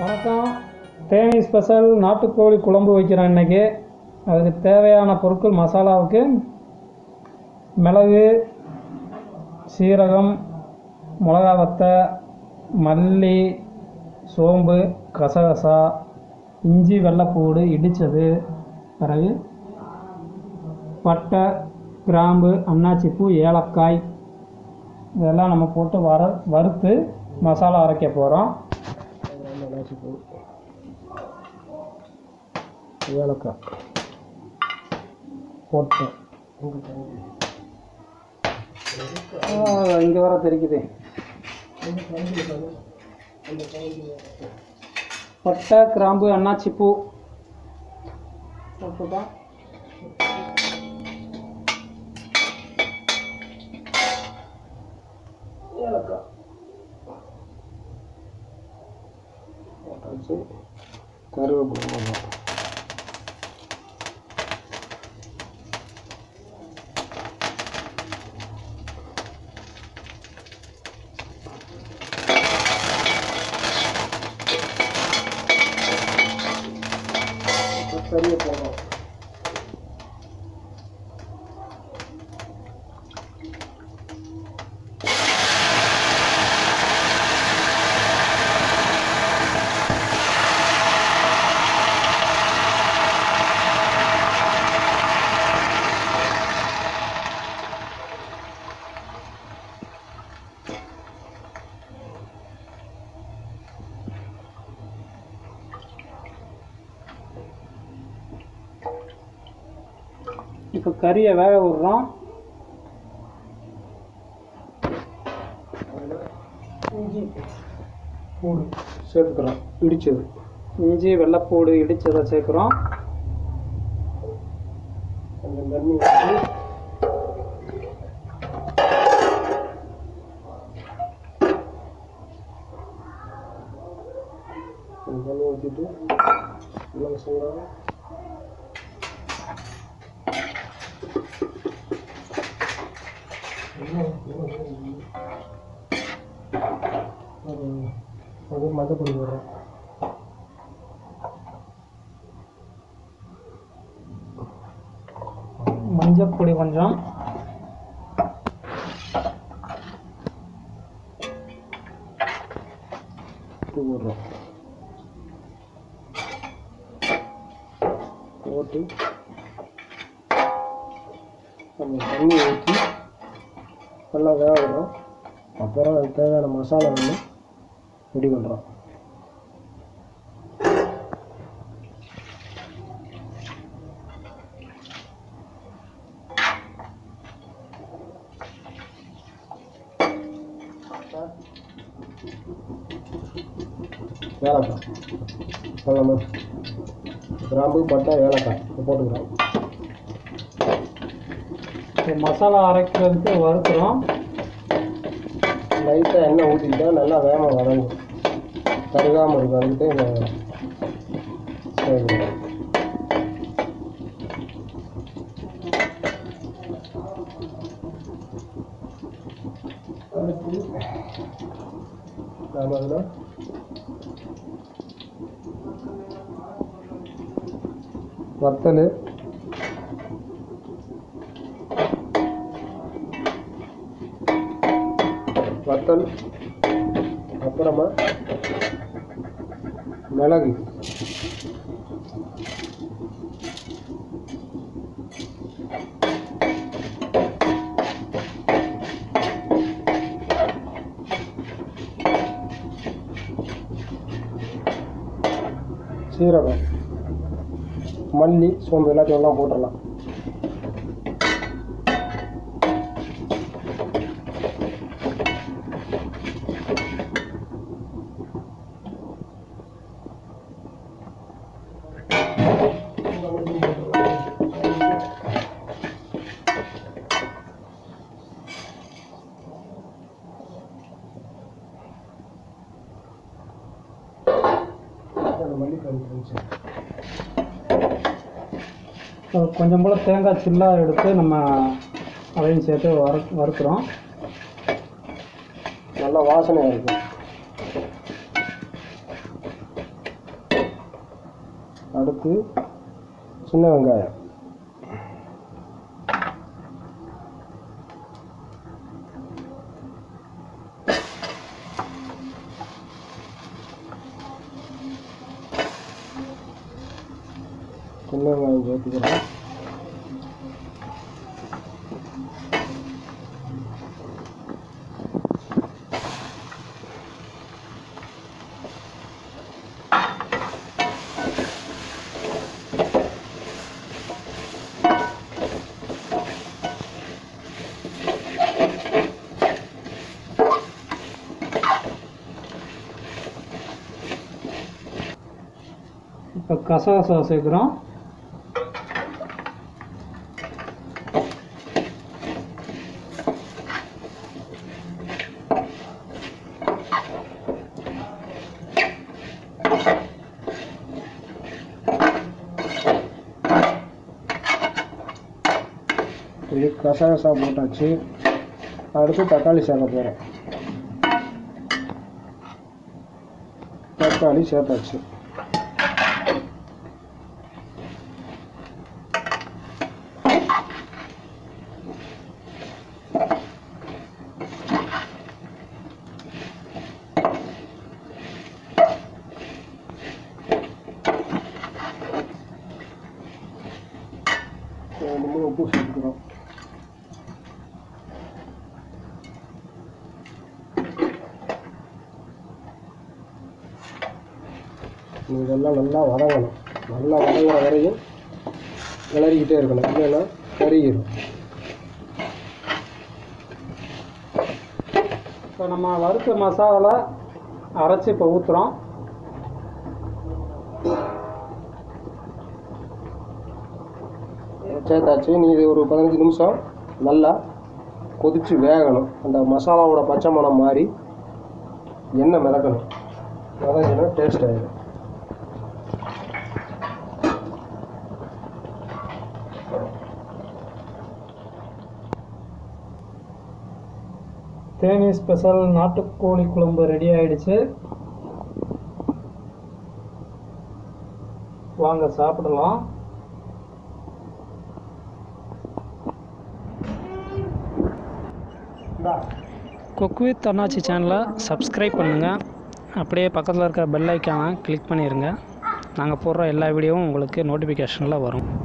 வணக்கம் தேனி ஸ்பெஷல் நாட்டுக்கோழி குழம்பு வைக்கிறோம் இன்றைக்கி அதுக்கு தேவையான பொருட்கள் மசாலாவுக்கு மிளகு சீரகம் மிளகா வத்தை மல்லி சோம்பு கசகசா இஞ்சி வெள்ளைப்பூடு இடித்தது பிறகு பட்டை கிராம்பு அன்னாச்சிப்பூ ஏலக்காய் இதெல்லாம் நம்ம போட்டு வர வறுத்து மசாலா அரைக்க போகிறோம் ஏலக்காய் போட்டேன் இங்கே வர தெரிக்குது பட்டை கிராம்பு அன்னாச்சிப்பூ போட்டுதான் ஏலக்காய் போட்டாச்சு கருவேப்பிலை போடலாம் கறியை போடுறோம் இப்போ கறியை வேக விடுறோம் இஞ்சி பூடு சேர்த்துக்கிறோம் இடிச்சது இஞ்சி வெள்ளைப்பூடு இடித்ததை சேர்க்குறோம் கொஞ்சம் தண்ணி ஊற்றி கொஞ்சம் தண்ணி ஊற்றிட்டு எல்லாம் சூடாக அது மஞ்சப்பொடி போடுறோம் மஞ்சப்பொடி கொஞ்சம் உப்பு போடுறோம் போட்டு நம்ம தண்ணி ஊற்றி நல்லா வேக விடுறோம் அப்புறம் அதுக்கு தேவையான மசாலா வந்து ரெடி பண்ணுறோம் ஏலக்காய் சொல்லணும் கிராம்பு பட்டை ஏலக்காய் இது போட்டுக்கிறோம் இப்போ மசாலா அரைக்கிறதுக்கு வறுக்கிறோம் லைட்டாக எண்ணெய் ஊற்றிக்கிட்டா நல்லா வேகமாக வதங்கும் கருகாமல் இருக்கும் அதுக்கிட்டே இந்த சேர்க்கணும் அடுத்து நாம் அதில் வத்தல் வத்தல் அப்புறமா மிளகு சீரகம் மல்லி சோம்பு எல்லாத்தையும் எல்லாம் போட்டுடலாம் மல்லி கறி ஒரு கொஞ்சம் போல் தேங்காய் சில்லாக எடுத்து நம்ம அதையும் சேர்த்து வறு வறுக்கிறோம் நல்ல வாசனையாக இருக்கும் அடுத்து சின்ன வெங்காயம் சின்ன வெங்காயம் சேர்த்துக்கிறோம் இப்போ கசகசா சேர்க்குறோம் இது கசகசா போட்டாச்சு அடுத்து தக்காளி சேர்க்க போகிறோம் தக்காளி சேர்த்தாச்சு கொஞ்சமாக உப்பு சேர்த்துக்கிறோம் இதெல்லாம் நல்லா வதங்கணும் நல்லா வதங்குற வரையும் கிளறிக்கிட்டே இருக்கணும் இல்லைன்னா கருகிடும் இப்போ நம்ம வறுத்த மசாலா அரைச்சி இப்போ ஊற்றுறோம் சேர்த்தாச்சு நீ இது ஒரு பதினஞ்சு நிமிஷம் நல்லா கொதித்து வேகணும் அந்த மசாலாவோட பச்சை மணம் மாறி எண்ணெய் மிதக்கணும் மிதங்கினா டேஸ்ட் ஆகிடும் தேனி ஸ்பெஷல் நாட்டுக்கோழி குழம்பு ரெடி ஆயிடுச்சு வாங்க சாப்பிடலாம் இந்தா குக் வித் அண்ணாச்சி சேனலை சப்ஸ்கிரைப் பண்ணுங்கள் அப்படியே பக்கத்தில் இருக்க பெல் ஐக்கானை கிளிக் பண்ணிடுங்க நாங்கள் போடுற எல்லா வீடியோவும் உங்களுக்கு நோட்டிஃபிகேஷனில் வரும்